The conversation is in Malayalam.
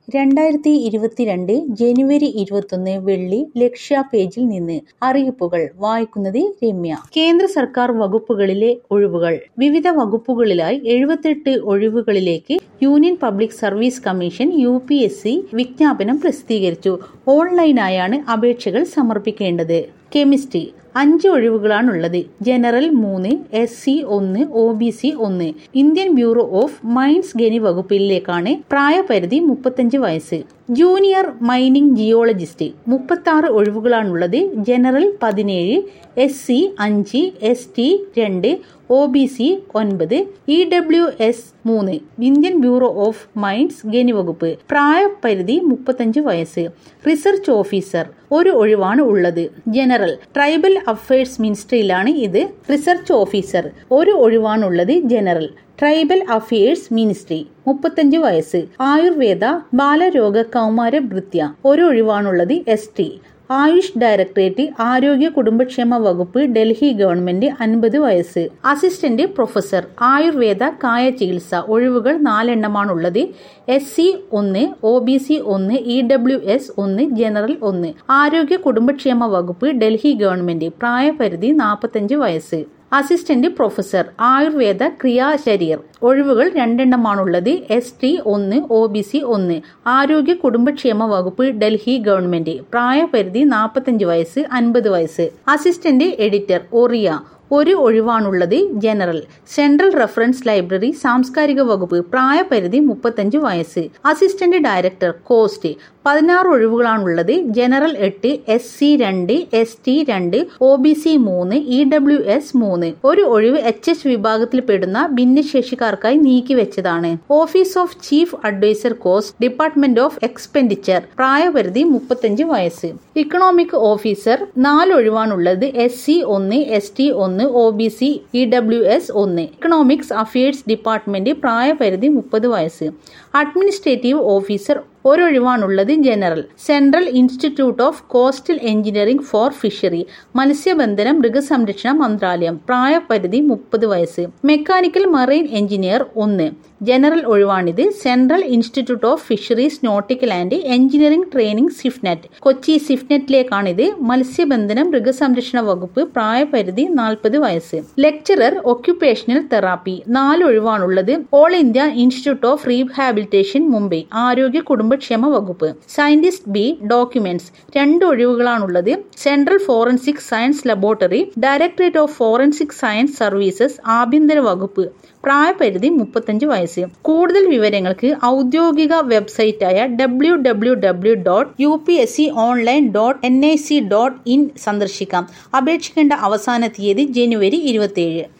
രണ്ടായിരത്തി ഇരുപത്തിരണ്ട് ജനുവരി ഇരുപത്തൊന്ന് വെള്ളി ലക്ഷ്യ പേജിൽ നിന്ന് അറിയിപ്പുകൾ വായിക്കുന്നത് രമ്യ കേന്ദ്ര സർക്കാർ വകുപ്പുകളിലെ ഒഴിവുകൾ വിവിധ വകുപ്പുകളിലായി എഴുപത്തെട്ട് ഒഴിവുകളിലേക്ക് union public service commission U P S C വിജ്ഞാപനം പ്രസിദ്ധീകരിച്ചു ഓൺലൈനായാണ് അപേക്ഷകൾ സമർപ്പിക്കേണ്ടത് കെമിസ്ട്രി അഞ്ച് ഒഴിവുകളാണുള്ളത് ജനറൽ മൂന്ന് എസ് സി ഒന്ന് ഒ ബി സി ഒന്ന് ഇന്ത്യൻ ബ്യൂറോ ഓഫ് മൈൻസ് ഖനി വകുപ്പിലേക്കാണ് പ്രായപരിധി മുപ്പത്തഞ്ച് വയസ്സ് ജൂനിയർ മൈനിങ് ജിയോളജിസ്റ്റ് മുപ്പത്തി ആറ് ഒഴിവുകളാണുള്ളത് ജനറൽ പതിനേഴ് എസ് സി അഞ്ച് എസ് ടി രണ്ട് ഒ ബി സി ഒൻപത് ഇ ഡബ്ല്യു എസ് മൂന്ന് ഇന്ത്യൻ ബ്യൂറോ ഓഫ് മൈൻസ് ഖനി വകുപ്പ് പ്രായപരിധി മുപ്പത്തഞ്ച് വയസ്സ് റിസർച്ച് ഓഫീസർ ഒരു ഒഴിവാണ് ഉള്ളത് ജനറൽ ട്രൈബൽ അഫയേഴ്സ് മിനിസ്ട്രിയിലാണ് ഇത് റിസർച്ച് ഓഫീസർ ഒരു ഒഴിവാണുള്ളത് ജനറൽ ട്രൈബൽ അഫയേഴ്സ് മിനിസ്ട്രി മുപ്പത്തഞ്ച് വയസ്സ് ആയുർവേദ ബാലരോഗ കൗമാര ഭൃത്യ ഒരു ഒഴിവാണുള്ളത് എസ് ടി ആയുഷ് ഡയറക്ടറേറ്റ് ആരോഗ്യ കുടുംബക്ഷേമ വകുപ്പ് ഡൽഹി ഗവൺമെന്റ് അൻപത് വയസ്സ് അസിസ്റ്റന്റ് പ്രൊഫസർ ആയുർവേദ കായ ചികിത്സ ഒഴിവുകൾ നാലെണ്ണമാണുള്ളത് എസ് സി ഒന്ന് ഒ ബി സി ഒന്ന് ഇ ഡബ്ല്യു എസ് ഒന്ന് ജനറൽ ഒന്ന് ആരോഗ്യ കുടുംബക്ഷേമ വകുപ്പ് ഡൽഹി ഗവൺമെന്റ് പ്രായപരിധി നാൽപ്പത്തഞ്ച് വയസ്സ് അസിസ്റ്റന്റ് പ്രൊഫസർ ആയുർവേദ ക്രിയാശരീർ ഒഴിവുകൾ രണ്ടെണ്ണമാണുള്ളത് എസ് ടി ഒന്ന് ഒ ബി സി ഒന്ന് ആരോഗ്യ കുടുംബക്ഷേമ വകുപ്പ് ഡൽഹി ഗവൺമെന്റ് പ്രായപരിധി നാൽപ്പത്തഞ്ച് വയസ്സ് അൻപത് വയസ്സ് അസിസ്റ്റന്റ് എഡിറ്റർ ഒറിയ ഒരു ഒഴിവാണുള്ളത് ജനറൽ സെൻട്രൽ റഫറൻസ് ലൈബ്രറി സാംസ്കാരിക വകുപ്പ് പ്രായപരിധി മുപ്പത്തഞ്ച് വയസ്സ് അസിസ്റ്റന്റ് ഡയറക്ടർ കോസ്റ്റ് പതിനാറ് ഒഴിവുകളാണുള്ളത് ജനറൽ എട്ട് എസ് സി രണ്ട് എസ് ടി രണ്ട് ഒ ബി സി മൂന്ന് ഇ ഡബ്ല്യു എസ് മൂന്ന് ഒരു ഒഴിവ് എച്ച് എസ് വിഭാഗത്തിൽ പെടുന്ന ഭിന്നശേഷിക്കാർക്കായി നീക്കിവെച്ചതാണ് office of chief adviser cost department of expenditure പ്രായപരിധി മുപ്പത്തഞ്ച് വയസ്സ് ഇക്കണോമിക് ഓഫീസർ നാല് ഒഴിവാണുള്ളത് എസ് സി ഒന്ന് എസ് ടി ഒന്ന് O B C E W S ഒന്ന് ഇക്കണോമിക്സ് അഫയേഴ്സ് ഡിപ്പാർട്ട്മെന്റ് പ്രായപരിധി മുപ്പത് വയസ്സ് അഡ്മിനിസ്ട്രേറ്റീവ് ഓഫീസർ ഒരൊഴിവാണുള്ളത് general central institute of coastal engineering for fishery മത്സ്യബന്ധനം മൃഗസംരക്ഷണ മന്ത്രാലയം പ്രായപരിധി മുപ്പത് വയസ്സ് മെക്കാനിക്കൽ മറൈൻ എഞ്ചിനീയർ ഒന്ന് ജനറൽ ഒഴിവാണിത് central institute of fisheries nautical and engineering training CIFNET Kochi സിഫ്നെറ്റിലേക്കാണിത് മത്സ്യബന്ധനം മൃഗസംരക്ഷണ വകുപ്പ് പ്രായപരിധി നാൽപ്പത് വയസ്സ് ലെക്ചറർ ഒക്യുപേഷണൽ തെറാപ്പി നാല് ഒഴിവാണുള്ളത് all India institute of rehabilitation Mumbai ആരോഗ്യ കുടുംബക്ഷേമ വകുപ്പ് സയന്റിസ്റ്റ് ബി ഡോക്യുമെന്റ്സ് രണ്ട് ഒഴിവുകളാണുള്ളത് central forensic science laboratory directorate of forensic science services ആഭ്യന്തര വകുപ്പ് പ്രായപരിധി മുപ്പത്തഞ്ച് വയസ്സ് കൂടുതൽ വിവരങ്ങൾക്ക് ഔദ്യോഗിക വെബ്സൈറ്റായ W W W dot U P S C online dot N I C dot in സന്ദർശിക്കാം അപേക്ഷിക്കേണ്ട അവസാന തീയതി ജനുവരി ഇരുപത്തിയേഴ്